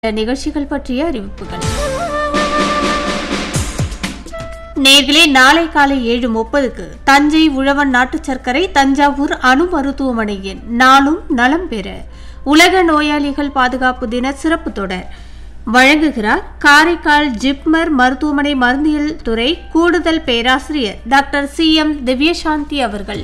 நிகழ்ச்சிகள் பற்றிய அறிவிப்புகள் நேர்களே நாளை காலை ஏழு முப்பதுக்கு தஞ்சை உழவன் நாட்டு சர்க்கரை தஞ்சாவூர் அணு மருத்துவமனையின் நாளும் நலம் பெற உலக நோயாளிகள் பாதுகாப்பு தின சிறப்பு தொடர் வழங்குகிறார் காரைக்கால் ஜிப்மர் மருத்துவமனை மருந்தியல் துறை கூடுதல் பேராசிரியர் டாக்டர் சி எம் திவ்யசாந்தி அவர்கள்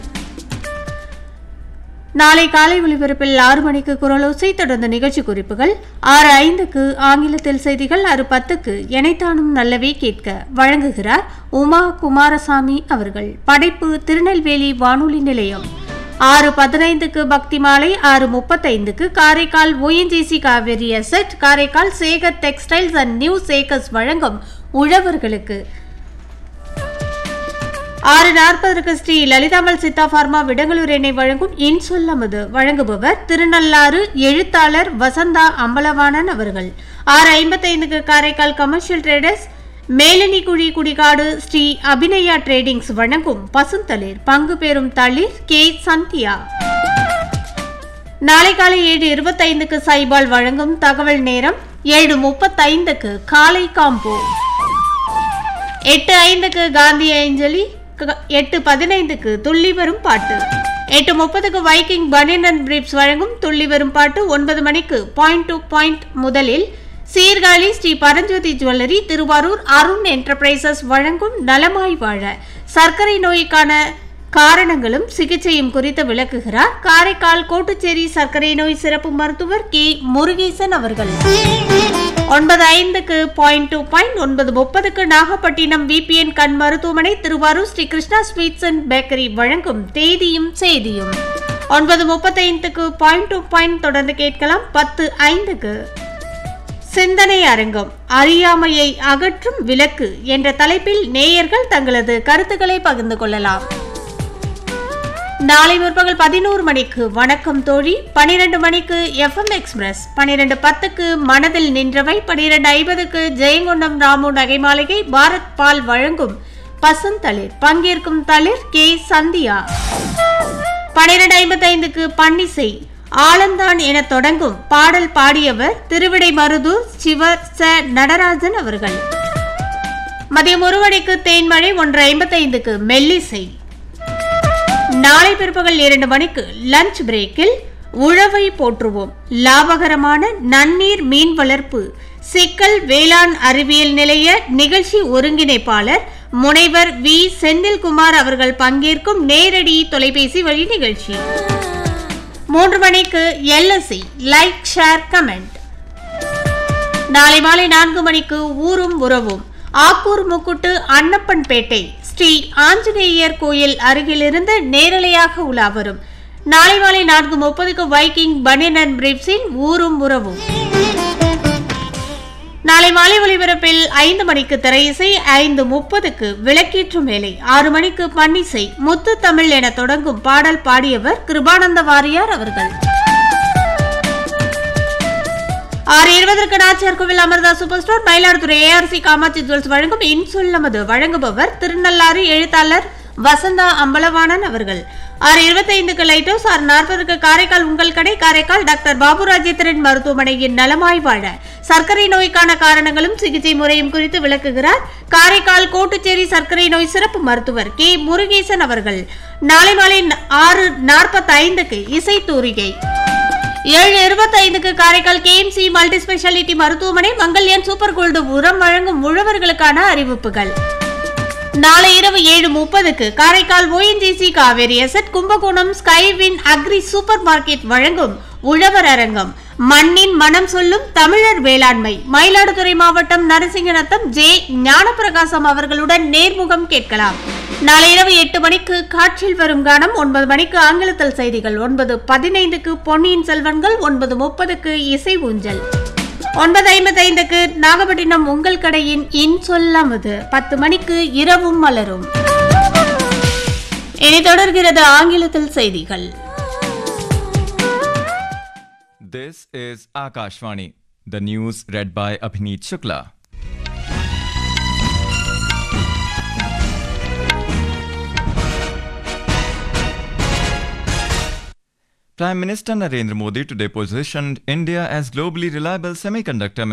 நாளை காலை ஒலிபரப்பில் ஆறு மணிக்கு குரலோசை தொடர்ந்த நிகழ்ச்சி குறிப்புகள் ஆறு ஐந்துக்கு ஆங்கிலத்தில் செய்திகள் ஆறு பத்துக்கு எனைத்தானும் நல்லவே கேட்க வழங்குகிறார் உமா குமாரசாமி அவர்கள் படைப்பு திருநெல்வேலி வானொலி நிலையம் ஆறு பதினைந்துக்கு பக்தி மாலை ஆறு முப்பத்தைந்துக்கு Karaikal ONGC Cauvery asset Karaikal Sekar textiles and new Sekar's வழங்கும் உழவர்களுக்கு ஆறு நாற்பதற்கு ஸ்ரீ லலிதாமல் சித்தா பார்மா விடங்களூர் எண்ணெய் வழங்கும் இன்சொல் அமுது வழங்குபவர் திருநள்ளாறு எழுத்தாளர் வசந்தா அம்பலவாணன் அவர்கள் ஆறு ஐம்பத்தைந்துக்கு காரைக்கால் கமர்ஷியல் ட்ரேடர்ஸ் மேலனி குழி குடிகாடு ஸ்ரீ அபிநயா ட்ரேடிங்ஸ் வழங்கும் பசுந்தளிர் பங்கு பெறும் தளிர் கே சந்தியா நாளை காலை ஏழு இருபத்தைந்துக்கு சைபால் வழங்கும் தகவல் நேரம் ஏழு முப்பத்தைந்துக்கு காலை காம்போ எட்டு ஐந்துக்கு காந்தி அஞ்சலி க- எட்டு பதினைந்துக்கு துள்ளி வரும் பாட்டு எட்டு முப்பதுக்கு வைக்கிங் பனியன் அண்ட் பிரீப்ஸ் வழங்கும் துள்ளி வரும் பாட்டு ஒன்பது மணிக்கு பாயிண்ட் டு பாயிண்ட் முதலில் சீர்காழி ஸ்ரீ பரஞ்சோதி ஜுவல்லரி திருவாரூர் அருண் என்டர்பிரைசஸ் வழங்கும் நலமாய் வாழ சர்க்கரை நோய்க்கான காரணங்களும் சிகிச்சையும் குறித்து விளக்குகிறார் காரைக்கால் கோட்டுச்சேரி சர்க்கரை நோய் சிறப்பு மருத்துவர் கே முருகேசன் அவர்கள் ஒன்பது ஐந்துக்கு பாயிண்ட் டூ பாயிண்ட் ஒன்பது முப்பதுக்கு நாகப்பட்டினம் விபிஎன் கண் மருத்துவமனை Thiruvarur Sri Krishna sweets and bakery வழங்கும் தேதியும் செய்தியும் ஒன்பது முப்பத்தைந்துக்கு பாயிண்ட் டூ பாயிண்ட் தொடர்ந்து கேட்கலாம் பத்து ஐந்துக்கு சிந்தனை அரங்கம் அறியாமையை அகற்றும் விளக்கு என்ற தலைப்பில் நேயர்கள் தங்களது கருத்துக்களை பகிர்ந்து கொள்ளலாம் நாளை முற்பகல் பதினோரு மணிக்கு வணக்கம் தோழி பனிரெண்டு மணிக்கு எஃப்எம் எக்ஸ்பிரஸ் பனிரெண்டு பத்துக்கு மனதில் நின்றவை பனிரெண்டு ஐம்பதுக்கு ஜெயங்கொண்டம் ராமு நகைமாளிகை பாரத் பால் வழங்கும் பசுந்தளிர் பங்கேற்கும் தளிர் கே சந்தியா பனிரெண்டு ஐம்பத்தைந்துக்கு பன்னிசை ஆலந்தான் என தொடங்கும் பாடல் பாடியவர் திருவிடை மருதூர் சிவர் ச நடராஜன் அவர்கள் மதியம் ஒரு மணிக்கு தேன்மழை ஒன்று ஐம்பத்தைந்துக்கு மெல்லிசை நாளை பிற்பகல் இரண்டு மணிக்கு லஞ்ச் பிரேக்கில் உழவை போற்றுவோம் லாபகரமான நன்னீர் மீன் வளர்ப்பு சிக்கல் வேளாண் அறிவியல் நிலைய நிகழ்ச்சி ஒருங்கிணைப்பாளர் முனைவர் வி செந்தில்குமார் அவர்கள் பங்கேற்கும் நேரடி தொலைபேசி வழி நிகழ்ச்சி மூன்று மணிக்கு எல்எஸ்சி லைக் ஷேர் கமெண்ட் நாளை மாலை நான்கு மணிக்கு ஊரும் உறவும் ஆக்கூர் முக்குட்டு அன்னப்பன்பேட்டை ஸ்ரீ ஆஞ்சநேயர் கோயில் அருகிலிருந்து நேரலையாக உலா வரும் நாளை மாலை நான்கு முப்பதுக்கு வைக்கிங் பனியன் அண்ட் பிரீப்ஸின் ஊரும் உறவும் நாளை மாலை ஒளிபரப்பில் ஐந்து மணிக்கு திரையிசை ஐந்து முப்பதுக்கு விளக்கேற்றும் வேலை ஆறு மணிக்கு பன்னிசை முத்து தமிழ் என தொடங்கும் பாடல் பாடியவர் கிருபானந்த வாரியார் அவர்கள் ஆறு இருபதற்கு Nachiyar Koil Amirtha super store Mayiladuthurai ARC Kamatchi jewels வழங்கும் இன்சொல்லமது வழங்குபவர் திருநள்ளாறு எழுத்தாளர் வசந்தா அம்பலவாணன் அவர்கள் ஆறு இருபத்தைந்துக்கு லைட் ஹவுஸ் ஆறு நாற்பதுக்கு காரைக்கால் உங்கள் கடை காரைக்கால் டாக்டர் பாபு ராஜேந்திரன் மருத்துவமனையின் நலமாய் வாழ சர்க்கரை நோய்க்கான காரணங்களும் சிகிச்சை முறையும் குறித்து விளக்குகிறார் காரைக்கால் கோட்டுச்சேரி சர்க்கரை நோய் சிறப்பு மருத்துவர் கே முருகேசன் அவர்கள் நாளை மாலை ஆறு நாற்பத்தைந்துக்கு இசை தூரிகை ஏழு இருபத்தைந்துக்கு காரைக்கால் கேஎம்சி மல்டி ஸ்பெஷாலிட்டி மருத்துவமனை மங்கல்யான் சூப்பர் கோல்டு உரம் வழங்கும் உழவர்களுக்கான அறிவிப்புகள் நாளை இரவு ஏழு முப்பதுக்கு Karaikal ONGC Cauvery asset Kumbakonam Skywin agri supermarket வழங்கும் உழவர் அரங்கம் மண்ணின் மனம் சொல்லும் தமிழர் வேளாண்மை மயிலாடுதுறை மாவட்டம் நரசிங்கநத்தம் ஜே ஞானப்பிரகாசம் அவர்களுடன் நேர்முகம் கேட்கலாம் நாளை இரவு எட்டு மணிக்கு காற்றில் வரும் கானம் ஒன்பது மணிக்கு ஆங்கிலத்தில் செய்திகள் ஒன்பது பதினைந்துக்கு பொன்னியின் செல்வன்கள் ஒன்பது முப்பதுக்கு இசை ஊஞ்சல் ஒன்பது ஐம்பத்தைந்துக்கு நாகப்பட்டினம் உங்கள் கடையின் இன் சொல்லாமது பத்து மணிக்கு இரவும் மலரும் இனி தொடர்கிறது ஆங்கிலத்தில் செய்திகள் This is Akashvani. The news read by Abhineet Shukla. Prime Minister Narendra Modi today positioned India as globally reliable semiconductor